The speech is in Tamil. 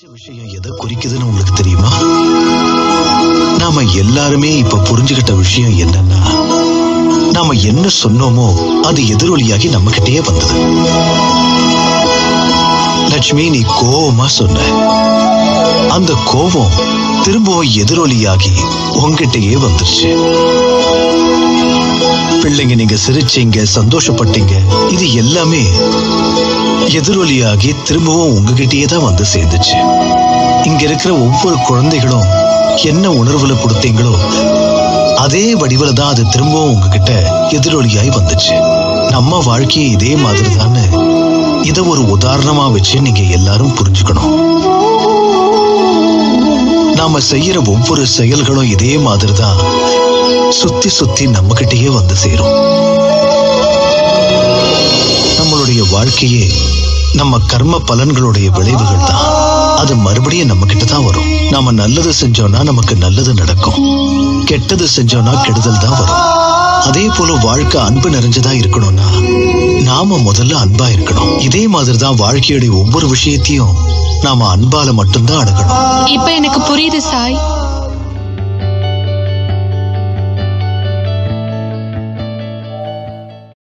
செஞ்ச விஷயம் எதை குறிக்குதுன்னு உங்களுக்கு தெரியுமா நாம எல்லாருமே இப்ப புரிஞ்சுகிட்ட விஷயம் என்னன்னா நாம என்ன சொன்னோமோ அது எதிரொலியாகி நம்ம கிட்டயே வந்தது லட்சுமி நீ கோவமா சொன்ன அந்த கோபம் திரும்பவும் எதிரொலியாகி உன்கிட்டயே வந்துருச்சு பிள்ளைங்க நீங்க சிரிச்சீங்க சந்தோஷப்பட்டீங்க இது எல்லாமே எதிரொலியாகி திரும்பவும் உங்ககிட்டயே தான் வந்து சேர்ந்துச்சு இங்க இருக்கிற ஒவ்வொரு குழந்தைகளும் என்ன உணர்வுல கொடுத்தீங்களோ அதே வடிவில தான் அது திரும்பவும் உங்ககிட்ட எதிரொலியாய் வந்துச்சு நம்ம வாழ்க்கையை இதே மாதிரி தானே இத ஒரு உதாரணமா வச்சு நீங்க எல்லாரும் புரிஞ்சுக்கணும் நாம செய்யற ஒவ்வொரு செயல்களும் இதே மாதிரி தான் சுத்தி சுத்தி நம்ம கிட்டயே வந்து சேரும் நம்மளுடைய வாழ்க்கையே நம்ம கர்ம பலன்களுடைய விளைவுகள் தான் அது மறுபடியும் நம்ம கிட்ட தான் வரும் நாம நல்லது செஞ்சோம்னா நமக்கு நல்லது நடக்கும் கெட்டது செஞ்சோம்னா கெடுதல் தான் வரும் அதே போல வாழ்க்கை அன்பு நிறைஞ்சதா இருக்கணும்னா நாம முதல்ல அன்பா இருக்கணும் இதே மாதிரி தான் வாழ்க்கையுடைய ஒவ்வொரு விஷயத்தையும் நாம அன்பால மட்டும்தான் அணுகணும் இப்ப எனக்கு புரியுது சாய்